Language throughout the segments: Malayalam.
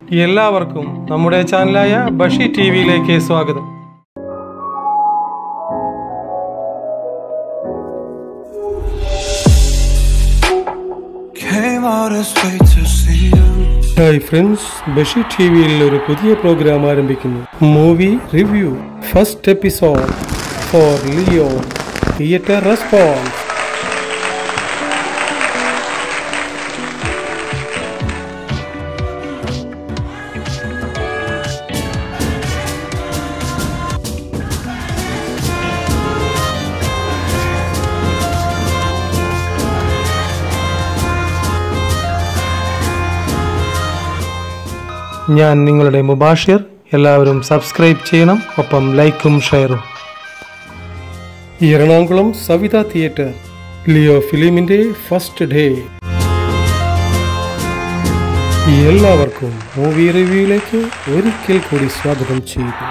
എല്ലാവർക്കും നമ്മുടെ ചാനലായ ബഷി ടി വിയിലേക്ക് സ്വാഗതം Came all this way to see you. Hi friends Bashi T വിയിൽ ഒരു പുതിയ പ്രോഗ്രാം ആരംഭിക്കുന്നു movie review first episode for Leo theatre response ഞാൻ നിങ്ങളുടെ മുബാഷിർ എല്ലാവരും സബ്സ്ക്രൈബ് ചെയ്യണം ഒപ്പം ലൈക്കും ഷെയറും എറണാകുളം സവിത തിയേറ്റർ ലിയോ ഫിലിമിന്റെ ഫസ്റ്റ് ഡേ എല്ലാവർക്കും മൂവി റിവ്യൂയിലേക്ക് ഒരിക്കൽ കൂടി സ്വാഗതം ചെയ്യുന്നു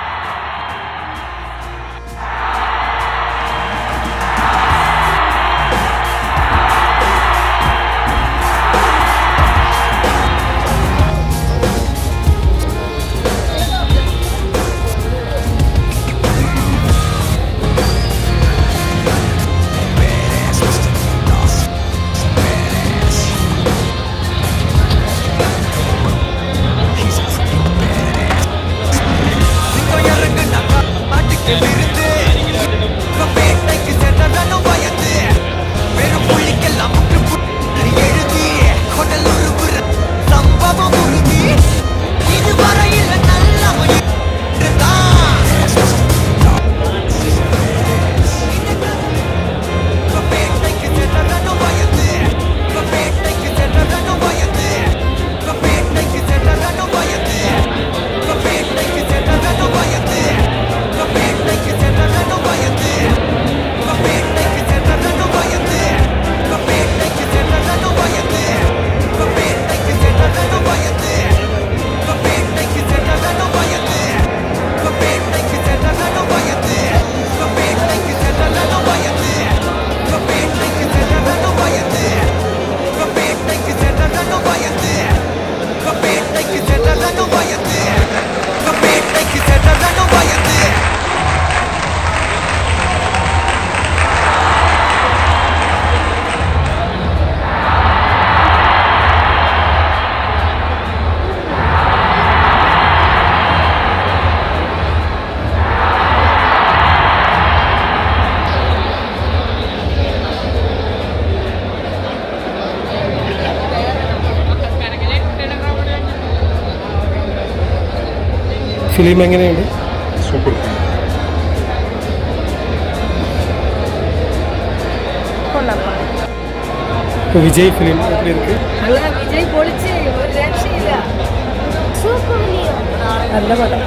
ഫിലിം എങ്ങനെയുണ്ട് ഇപ്പൊ വിജയ് ഫിലിം எப்படி இருக்கு നല്ല വിജയ് പൊളിച്ച് ഒരു രക്ഷയില്ല സൂപ്പർ നല്ല പടം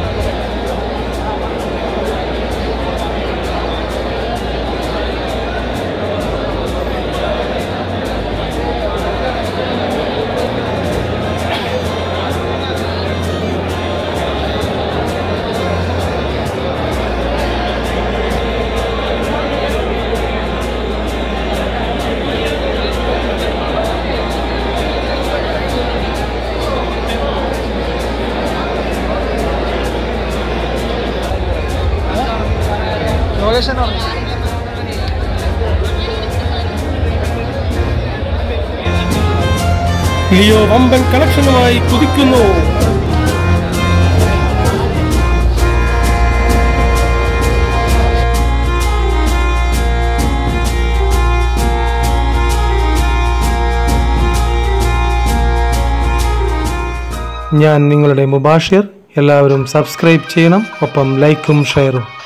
ലിയോ വമ്പൻ കളക്ഷനുമായി കുതിക്കുന്നു ഞാൻ നിങ്ങളുടെ മുബാഷിർ എല്ലാവരും സബ്സ്ക്രൈബ് ചെയ്യണം ഒപ്പം ലൈക്കും ഷെയറും